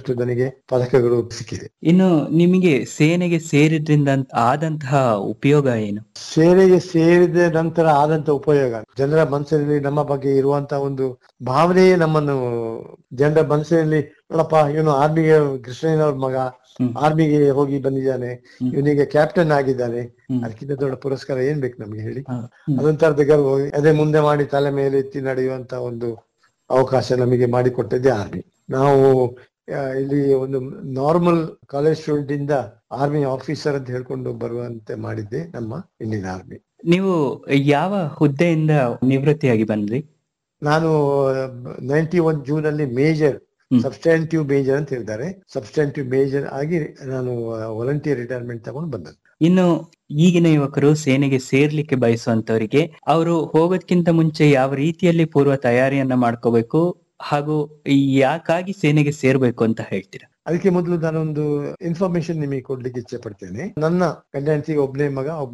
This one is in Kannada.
ಸಾಕಷ್ಟು ನನಗೆ ಪದಕಗಳು ಸಿಕ್ಕಿದೆ ಇನ್ನು ನಿಮಗೆ ಸೇನೆಗೆ ಸೇರಿದ್ರಿಂದ ಆದಂತಹ ಉಪಯೋಗ ಏನು ಸೇನೆಗೆ ಸೇರಿದ ನಂತರ ಆದಂತ ಉಪಯೋಗ ಜನರ ಮನಸ್ಸಿನಲ್ಲಿ ನಮ್ಮ ಬಗ್ಗೆ ಇರುವಂತ ಒಂದು ಭಾವನೆಯೇ ನಮ್ಮನ್ನು ಜನರ ಮನಸ್ಸಿನಲ್ಲಿ ನೋಡಪ್ಪ ಇವನು ಆರ್ಮಿಗೆ ಕೃಷ್ಣಯ್ಯನವ್ರ ಮಗ ಹ್ಮ್. ಆರ್ಮಿಗೆ ಹೋಗಿ ಬಂದಿದ್ದಾನೆ ಹ್ಮ್. ಇವನಿಗೆ ಕ್ಯಾಪ್ಟನ್ ಆಗಿದ್ದಾನೆ ಹ್ಮ್. ಅದಕ್ಕಿಂತ ದೊಡ್ಡ ಪುರಸ್ಕಾರ ಏನ್ ಬೇಕು ನಮ್ಗೆ ಹೇಳಿ ಹ, ಹ್ಮ್. ಅದೊಂಥರದ ಗರ್ವ ಅದೇ ಮುಂದೆ ಮಾಡಿ ತಲೆ ಮೇಲೆ ಎತ್ತಿ ನಡೆಯುವಂತ ಒಂದು ಅವಕಾಶ ನಮಗೆ ಮಾಡಿಕೊಟ್ಟದ್ದೇ ಆರ್ಮಿ ನಾವು ಆ, ಇಲ್ಲಿ ಒಂದು ನಾರ್ಮಲ್ ಕಾಲೇಜ್ ಸ್ಟೂಡೆಂಟ್ ಇಂದ ಆರ್ಮಿ ಆಫೀಸರ್ ಅಂತ ಹೇಳ್ಕೊಂಡು ಬರುವಂತೆ ಮಾಡಿದ್ದೆ ನಮ್ಮ ಇಂಡಿಯನ್ ಆರ್ಮಿ ನೀವು ಯಾವ ಹುದ್ದೆಯಿಂದ ನಿವೃತ್ತಿಯಾಗಿ ಬಂದ್ರಿ ನಾನು ನೈನ್ಟಿ ಒನ್ ಜೂನ್ ಅಲ್ಲಿ ಮೇಜರ್ ಹ್ಮ್. ಸಬ್ಸ್ಟ್ಯಾಂಟಿವ್ ಮೇಜರ್ ಅಂತ ಹೇಳ್ತಾರೆ ಸಬ್ಸ್ಟ್ಯಾಂಟಿವ್ ಮೇಜರ್ ಆಗಿ ನಾನು ವಾಲಂಟಿಯರ್ ರಿಟೈರ್ಮೆಂಟ್ ತಗೊಂಡು ಬಂದದ್ದು ಇನ್ನು ಈಗಿನ ಯುವಕರು ಸೇನೆಗೆ ಸೇರ್ಲಿಕ್ಕೆ ಬಯಸುವಂತವರಿಗೆ ಅವರು ಹೋಗೋದ್ಕಿಂತ ಮುಂಚೆ ಯಾವ ರೀತಿಯಲ್ಲಿ ಪೂರ್ವ ತಯಾರಿಯನ್ನ ಮಾಡ್ಕೋಬೇಕು ಹಾಗೂ ಯಾಕಾಗಿ ಸೇನೆಗೆ ಸೇರ್ಬೇಕು ಅಂತ ಹೇಳ್ತೀರಾ ಅದಕ್ಕೆ ಮೊದಲು ನಾನೊಂದು ಇನ್ಫಾರ್ಮೇಶನ್ ನಿಮಗೆ ಕೊಡ್ಲಿಕ್ಕೆ ಇಚ್ಛೆ ಪಡ್ತೇನೆ ನನ್ನ ಗಂಡ ಹೆಂಡತಿಗೆ ಒಬ್ಬನೇ ಮಗ